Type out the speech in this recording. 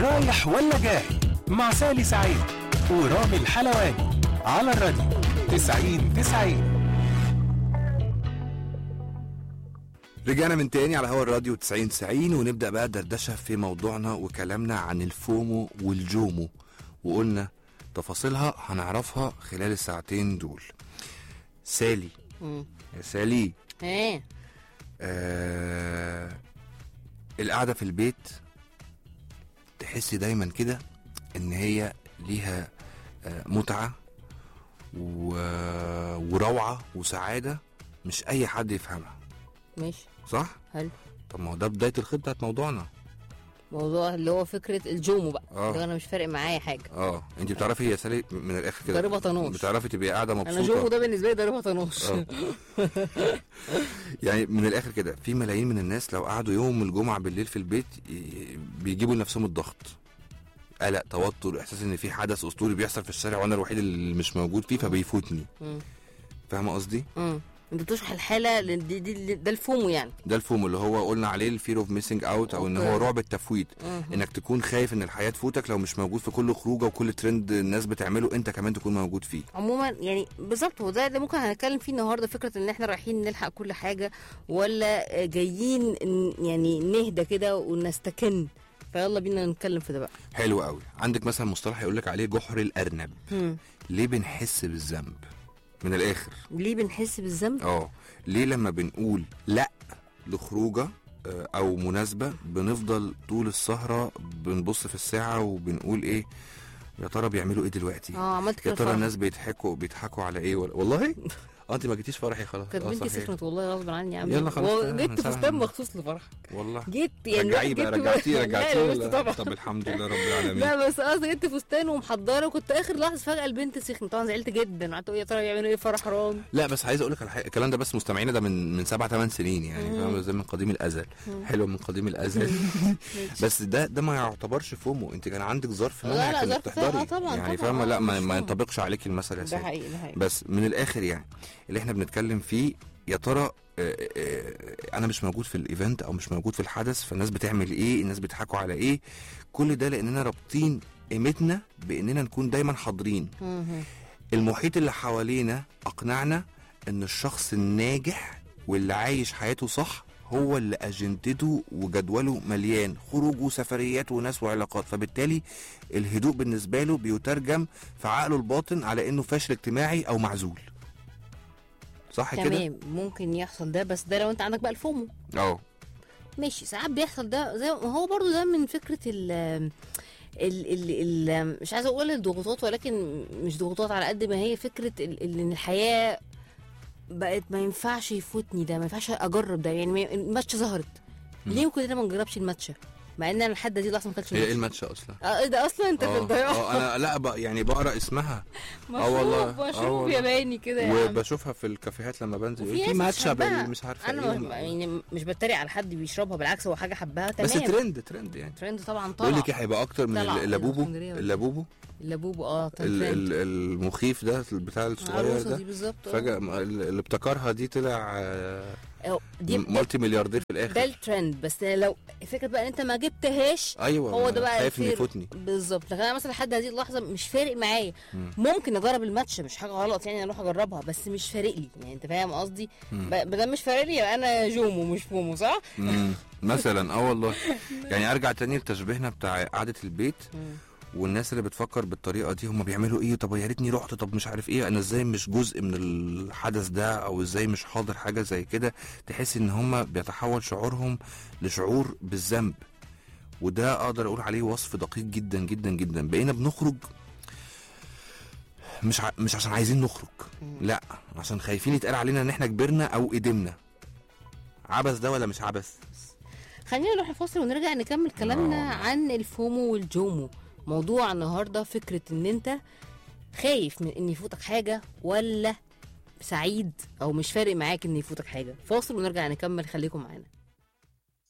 رايح ولا جاي مع سالي سعيد ورامي الحلواني على الراديو 90 90 رجعنا من تاني على هوا الراديو 90 90 ونبدا بقى دردشه في موضوعنا وكلامنا عن الفومو والجومو وقلنا تفاصيلها هنعرفها خلال الساعتين دول سالي مم. يا سالي ايه آه القعده في البيت تحسي دايما كده ان هي ليها آه متعه و... وروعه وسعاده مش اي حد يفهمها ماشي صح حلو طب ما هو ده بدايه الخط بتاعت موضوعنا موضوع اللي هو فكره الجومو بقى آه. اللي انا مش فارق معايا حاجه اه انت بتعرفي يا سالي من الاخر كده ضريبة طنوش. بتعرفي تبقي قاعده انا مبسوطه جومو ده بالنسبه لي ضريبه طنوش آه. يعني من الاخر كده في ملايين من الناس لو قعدوا يوم الجمعه بالليل في البيت ي- بيجيبوا لنفسهم الضغط قلق توتر احساس ان في حدث اسطوري بيحصل في الشارع وانا الوحيد اللي مش موجود فيه فبيفوتني مم. فاهمه قصدي مم. انت بتشرح الحاله لل- دي دي ده الفومو يعني ده الفوم اللي هو قلنا عليه الفير اوف ميسنج اوت او ان هو أوكي. رعب التفويت مم. انك تكون خايف ان الحياه تفوتك لو مش موجود في كل خروجه وكل ترند الناس بتعمله انت كمان تكون موجود فيه عموما يعني بالظبط هو ده اللي ممكن هنتكلم فيه النهارده فكره ان احنا رايحين نلحق كل حاجه ولا جايين ن- يعني نهدى كده ونستكن فيلا بينا نتكلم في ده بقى حلو قوي عندك مثلا مصطلح يقول لك عليه جحر الارنب مم. ليه بنحس بالذنب من الاخر ليه بنحس بالذنب اه ليه لما بنقول لا لخروجه آه، او مناسبه بنفضل طول السهره بنبص في الساعه وبنقول ايه يا ترى بيعملوا ايه دلوقتي اه عملت يا كده ترى فرح. الناس بيضحكوا بيضحكوا على ايه ولا والله اه انت ما جيتيش فرحي خلاص كانت اه بنتي صحيح سخنت والله غصب عني يا عم يلا خلاص، و- تمام، جبت هنسامح. فستان مخصوص لفرح والله جيت يعني رجعيه بقى جبت- رجعتيه لا، رجعتيه لبست ولا- طبعا طب الحمد لله رب العالمين لا بس قصدي جبت فستان ومحضره وكنت اخر لحظه فجاه البنت سخنت طبعا زعلت جدا قعدت اقول يا ترى يعملوا ايه في فرح رام لا بس عايز اقول لك على حاجه الكلام ده بس مستمعينا ده من من سبع ثمان سنين يعني فاهم زي من قديم الازل حلو من قديم الازل بس ده ده ما يعتبرش فومو انت كان عندك ظرف لا، منع لا، انك ظرف تحضري آه، طبعا، يعني طبعا، فاهمه آه، لا ما, مش ما فومو. ينطبقش عليك المثل يا ده سيدي حقيقي ده حقيقي بس من الاخر يعني اللي احنا بنتكلم فيه يا ترى آه، آه، انا مش موجود في الايفنت او مش موجود في الحدث فالناس بتعمل ايه الناس بيضحكوا على ايه كل ده لاننا رابطين قيمتنا باننا نكون دايما حاضرين مهم. المحيط اللي حوالينا اقنعنا ان الشخص الناجح واللي عايش حياته صح هو اللي اجندته وجدوله مليان خروج وسفريات وناس وعلاقات فبالتالي الهدوء بالنسبه له بيترجم في عقله الباطن على انه فاشل اجتماعي او معزول صح كده تمام ممكن يحصل ده بس ده لو انت عندك بقى الفومو اه ماشي ساعات بيحصل ده زي هو برضو ده من فكره ال ال ال ال مش عايزه اقول الضغوطات ولكن مش ضغوطات على قد ما هي فكره ال- ال- ان الحياه بقت ما ينفعش يفوتني ده ما ينفعش اجرب ده يعني ما- الماتش ظهرت ليه كلنا ما نجربش الماتش مع ان انا لحد دي لحظه ما كانتش هي ايه الماتش الماتش اصلا اه ايه ده اصلا انت في اه الضياع اه انا لا بقى يعني بقرا اسمها مشروب والله، اه مشروب والله. ياباني كده يا عم وبشوفها في الكافيهات لما بنزل وفي يقول في ناس ماتشا بتحبها. بال- مش عارفه انا ايه ما- يعني مش بتريق على حد بيشربها بالعكس هو حاجه حبها تمام بس ترند ترند يعني ترند طبعا بيقول طبعا لك هيبقى اكتر من طلع ال- اللابوبو الإسكندرية ولا اللابوبو اللابوبو اه ال- ترند ال- المخيف ده بتاع الصغير العروسه ده دي بالظبط آه. فجأة م- اللي ابتكرها دي طلع آه، أو دي ده, مالتي ملياردير في ده الاخر الترند بس لو فكره بقى ان انت ما جبتهاش ايوه هو ده بقى خايف ان الفير. يفوتني بالظبط لكن انا مثلا لحد هذه اللحظه مش فارق معايا ممكن اجرب الماتش مش حاجه غلط يعني اروح اجربها بس مش فارق لي يعني انت فاهم قصدي ب- ما دام مش فارق لي يبقى انا جومو مش فومو صح مم. مثلا اه والله يعني ارجع تاني لتشبيهنا بتاع قعده البيت والناس اللي بتفكر بالطريقه دي هم بيعملوا ايه طب يا ريتني رحت طب مش عارف ايه انا ازاي مش جزء من الحدث ده او ازاي مش حاضر حاجه زي كده تحس ان هم بيتحول شعورهم لشعور بالذنب وده اقدر اقول عليه وصف دقيق جدا جدا جدا بقينا بنخرج مش ع... مش عشان عايزين نخرج لا عشان خايفين يتقال علينا ان احنا كبرنا او قدمنا عبث ده ولا مش عبث خلينا نروح الفاصل ونرجع نكمل كلامنا آه. عن الفومو والجومو موضوع النهارده فكره ان انت خايف من ان يفوتك حاجه ولا سعيد او مش فارق معاك ان يفوتك حاجه فاصل ونرجع نكمل خليكم معانا